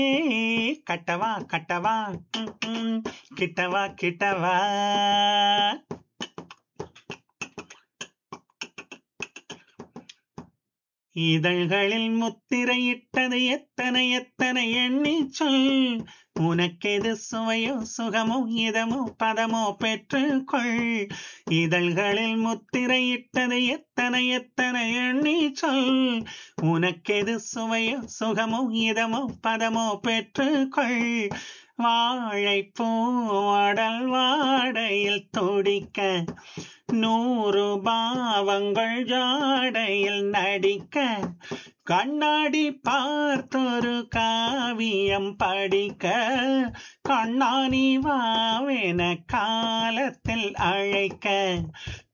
கட்டவா கட்டவா ம், ம், கிட்டவா கிட்டவா இதழ்களில் முத்திரையிட்டது எத்தனை எத்தனை எண்ணி சொல் உனக்கெது சுவையோ சுகமோ இதமோ பதமோ பெற்றுக்கொள் இதழ்களில் முத்திரையிட்டது எத்தனை எத்தனை எண்ணி சொல் உனக்கெது சுவையோ சுகமோ இதமோ பதமோ பெற்றுக்கொள் வாழைப்பூ அடல் வாடையில் துடிக்க நூறு பாவங்கள் ஜாடையில் நடிக்க கண்ணாடி பார்த்தொரு காவியம் படிக்க கண்ணாணி வாவென காலத்தில் அழைக்க